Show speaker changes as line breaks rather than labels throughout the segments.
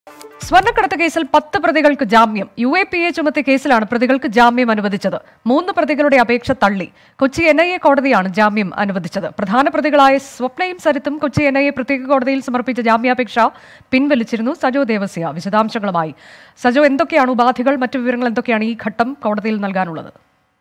സ്വർണ്ണക്കടത്ത് കേസിൽ പത്ത് പ്രതികൾക്ക് ജാമ്യം യു എ പി എ ചുമത്തിയ കേസിലാണ് പ്രതികൾക്ക് ജാമ്യം അനുവദിച്ചത് മൂന്ന് പ്രതികളുടെ അപേക്ഷ തള്ളി കൊച്ചി എൻ ഐ എ കോടതിയാണ് ജാമ്യം അനുവദിച്ചത് പ്രധാന പ്രതികളായ സ്വപ്നയും സരിത്തും കൊച്ചി എൻ ഐ എ പ്രത്യേക കോടതിയിൽ സമർപ്പിച്ച ജാമ്യാപേക്ഷ പിൻവലിച്ചിരുന്നു സജോ ദേവസ്യ വിശദാംശങ്ങളുമായി സജോ എന്തൊക്കെയാണ് ഉപാധികൾ മറ്റു വിവരങ്ങൾ എന്തൊക്കെയാണ് ഈ ഘട്ടം കോടതിയിൽ നൽകാനുള്ളത്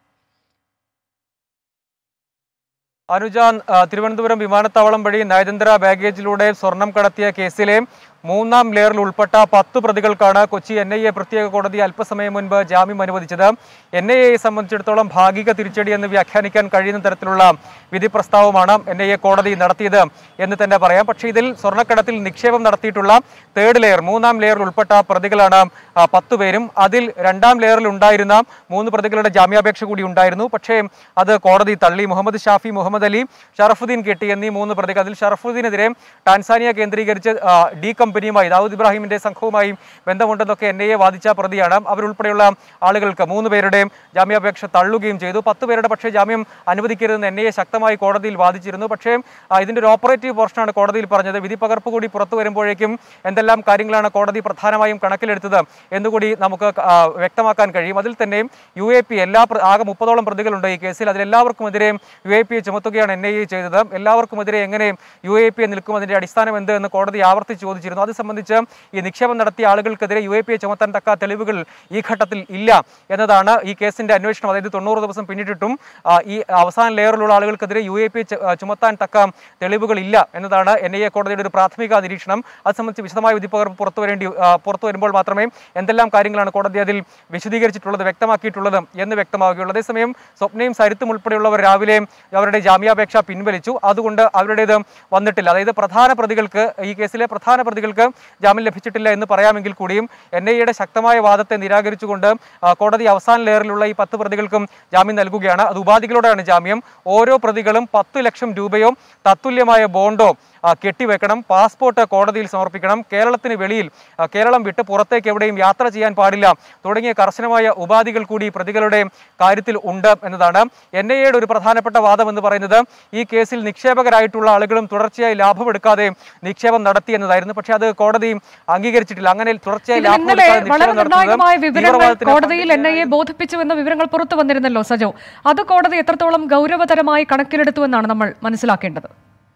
അനുജ ആ, തിരുവനന്തപുരം വിമാനത്താവളം വഴി നയതന്ത്ര ബാഗേജിലൂടെ സ്വർണം കടത്തിയ കേസിലെ മൂന്നാം ലെയറിൽ ഉൾപ്പെട്ട പത്ത് പ്രതികൾക്കാണ് കൊച്ചി എൻ ഐ എ പ്രത്യേക കോടതി അല്പസമയം മുൻപ് ജാമ്യം അനുവദിച്ചത് എൻ ഐ എയെ സംബന്ധിച്ചിടത്തോളം ഭാഗിക തിരിച്ചടി എന്ന് വ്യാഖ്യാനിക്കാൻ കഴിയുന്ന തരത്തിലുള്ള വിധി പ്രസ്താവമാണ് എൻ ഐ എ കോടതി നടത്തിയത് എന്ന് തന്നെ പറയാം പക്ഷേ ഇതിൽ സ്വർണ്ണക്കടത്തിൽ നിക്ഷേപം നടത്തിയിട്ടുള്ള തേർഡ് ലെയർ മൂന്നാം ലെയറിൽ ഉൾപ്പെട്ട പ്രതികളാണ് ആ, പത്ത് പേരും അതിൽ രണ്ടാം ലെയറിൽ ഉണ്ടായിരുന്ന മൂന്ന് പ്രതികളുടെ ജാമ്യാപേക്ഷ കൂടി ഉണ്ടായിരുന്നു പക്ഷേ അത് കോടതി തള്ളി മുഹമ്മദ് ഷാഫി മുഹമ്മദ് അലി ഷറഫുദ്ദീൻ കെട്ടി എന്നീ മൂന്ന് പ്രതികൾ അതിൽ ഷറഫുദ്ദീനെതിരെ ടാൻസാനിയ കേന്ദ്രീകരിച്ച് ആ, ഡി കമ്പനിയുമായി ദാവൂദ് ഇബ്രാഹിമിന്റെ സംഘവുമായി ബന്ധമുണ്ടെന്നൊക്കെ എൻ ഐ എ വാദിച്ച പ്രതിയാണ് അവരുൾപ്പെടെയുള്ള ആളുകൾക്ക് മൂന്ന് പേരുടെയും ജാമ്യാപേക്ഷ തള്ളുകയും ചെയ്തു പത്ത് പേരുടെ പക്ഷേ ജാമ്യം അനുവദിക്കരുതെന്ന് എൻ ഐ എ ശക്തമായി കോടതിയിൽ വാദിച്ചിരുന്നു പക്ഷേ ആ, ഇതിന്റെ ഒരു ഓപ്പറേറ്റീവ് പോർഷനാണ് കോടതിയിൽ പറഞ്ഞത് വിധി പകർപ്പ് കൂടി പുറത്തു വരുമ്പോഴേക്കും എന്തെല്ലാം കാര്യങ്ങളാണ് കോടതി പ്രധാനമായും കണക്കിലെടുത്തത് എന്നുകൂടി നമുക്ക് ആ, വ്യക്തമാക്കാൻ കഴിയും അതിൽ തന്നെയും യു എ പി എല്ലാ പ്ര- ആകെ മുപ്പതോളം പ്രതികളുണ്ട് ഈ കേസിൽ അതിലെല്ലാവർക്കുമെതിരെയും യു എ പി ചുമത്തുകയാണ് എൻ ഐ എ ചെയ്തത് എല്ലാവർക്കുമെതിരെ എങ്ങനെ യു എ പി നിൽക്കും അതിന്റെ അടിസ്ഥാനം എന്ത് എന്ന് കോടതി ആവർത്തിച്ച് ചോദിച്ചിരുന്നു അത് സംബന്ധിച്ച് ഈ നിക്ഷേപം നടത്തിയ ആളുകൾക്കെതിരെ യു എ പി ചുമത്താൻ തക്ക തെളിവുകൾ ഈ ഘട്ടത്തിൽ ഇല്ല എന്നതാണ് ഈ കേസിന്റെ അന്വേഷണം അതായത് തൊണ്ണൂറ് ദിവസം പിന്നിട്ടിട്ടും ആ, ഈ അവസാന ലെയറിലുള്ള ആളുകൾക്കെതിരെ യു എ പി ചുമത്താൻ തക്ക തെളിവുകൾ ഇല്ല എന്നതാണ് എൻ ഐ എ കോടതിയുടെ ഒരു പ്രാഥമിക നിരീക്ഷണം അത് സംബന്ധിച്ച് വിശദമായ വിധി പകർപ്പ് പുറത്തു വരേണ്ടി ആ, പുറത്തു വരുമ്പോൾ മാത്രമേ എന്തെല്ലാം കാര്യങ്ങളാണ് കോടതി അതിൽ വിശദീകരിച്ചിട്ടുള്ളത് വ്യക്തമാക്കിയിട്ടുള്ളത് എന്ന് വ്യക്തമാവുകയുള്ളൂ അതേസമയം സ്വപ്നയും സരിത്തും ഉൾപ്പെടെയുള്ളവർ രാവിലെ അവരുടെ ജാമ്യാപേക്ഷ പിൻവലിച്ചു അതുകൊണ്ട് അവരുടേത് വന്നിട്ടില്ല അതായത് പ്രധാന പ്രതികൾക്ക് ഈ കേസിലെ പ്രധാന പ്രതികൾക്ക് ജാമ്യം ലഭിച്ചിട്ടില്ല എന്ന് പറയാമെങ്കിൽ കൂടിയും എൻ ഐ എയുടെ ശക്തമായ വാദത്തെ നിരാകരിച്ചുകൊണ്ട് ആ, കോടതി അവസാന ലെയറിലുള്ള ഈ പത്ത് പ്രതികൾക്കും ജാമ്യം നൽകുകയാണ് അത് ഉപാധികളോടെയാണ് ജാമ്യം ഓരോ പ്രതികളും പത്ത് ലക്ഷം രൂപയോ തത്തുല്യമായ ബോണ്ടോ ആ, കെട്ടിവെക്കണം പാസ്പോർട്ട് കോടതിയിൽ സമർപ്പിക്കണം കേരളത്തിന് വെളിയിൽ ആ, കേരളം വിട്ട് പുറത്തേക്ക് എവിടെയും യാത്ര ചെയ്യാൻ പാടില്ല തുടങ്ങിയ കർശനമായ ഉപാധികൾ കൂടി പ്രതികളുടെ കാര്യത്തിൽ ഉണ്ട് എന്നതാണ് എൻ ഐ എയുടെ ഒരു പ്രധാനപ്പെട്ട വാദം എന്ന് പറയുന്നത് ഈ കേസിൽ നിക്ഷേപകരായിട്ടുള്ള ആളുകളും തുടർച്ചയായി ലാഭമെടുക്കാതെ നിക്ഷേപം നടത്തി എന്നതായിരുന്നു പക്ഷേ അത് കോടതി അംഗീകരിച്ചിട്ടില്ല അങ്ങനെ തുടർച്ചയായി
ഇതിൽ ഇന്നലെ
ലാഭമെടുക്കാതെ
വളരെ
നിക്ഷേപം
നിർണായകമായ
നടത്തുന്നത്
വിവരങ്ങൾ
തീവ്രവാദത്തിന്
കോടതിയിൽ എൻ ഐ എ ബോധിപ്പിച്ചു എന്ന വിവരങ്ങൾ പുറത്തു വന്നിരുന്നല്ലോ സജോ അത് കോടതി എത്രത്തോളം ഗൗരവതരമായി കണക്കിലെടുത്തു എന്നാണ് നമ്മൾ മനസ്സിലാക്കേണ്ടത്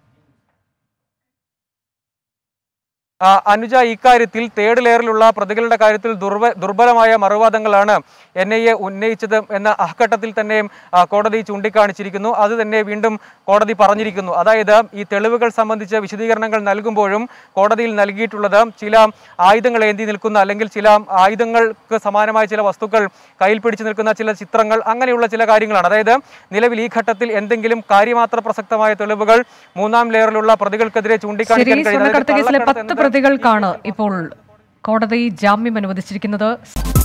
ആ, അനുജ ഇക്കാര്യത്തിൽ തേർഡ് ലെയറിലുള്ള പ്രതികളുടെ കാര്യത്തിൽ ദുർബ ദുർബലമായ മറുവാദങ്ങളാണ് എൻ ഐ എ ഉന്നയിച്ചത് എന്ന അഹഘട്ടത്തിൽ തന്നെ ആ, കോടതി ചൂണ്ടിക്കാണിച്ചിരിക്കുന്നു അത് തന്നെ വീണ്ടും കോടതി പറഞ്ഞിരിക്കുന്നു അതായത് ഈ തെളിവുകൾ സംബന്ധിച്ച് വിശദീകരണങ്ങൾ നൽകുമ്പോഴും കോടതിയിൽ നൽകിയിട്ടുള്ളത് ചില ആയുധങ്ങൾ ഏന്തി നിൽക്കുന്ന അല്ലെങ്കിൽ ചില ആയുധങ്ങൾക്ക് സമാനമായ ചില വസ്തുക്കൾ കയ്യിൽ പിടിച്ചു നിൽക്കുന്ന ചില ചിത്രങ്ങൾ അങ്ങനെയുള്ള ചില കാര്യങ്ങളാണ് അതായത് നിലവിൽ ഈ ഘട്ടത്തിൽ എന്തെങ്കിലും കാര്യമാത്ര പ്രസക്തമായ തെളിവുകൾ മൂന്നാം ലെയറിലുള്ള പ്രതികൾക്കെതിരെ
ശരി
ചൂണ്ടിക്കാണിക്കാൻ കഴിയുന്നത്
സ്വർണ്ണക്കടത്ത് കേസിലെ
കള്ളക്കടത്ത്
പത്ത്
എന്നത്
പ്രതികൾക്കാണ് ഇപ്പോൾ കോടതി ജാമ്യം അനുവദിച്ചിരിക്കുന്നത്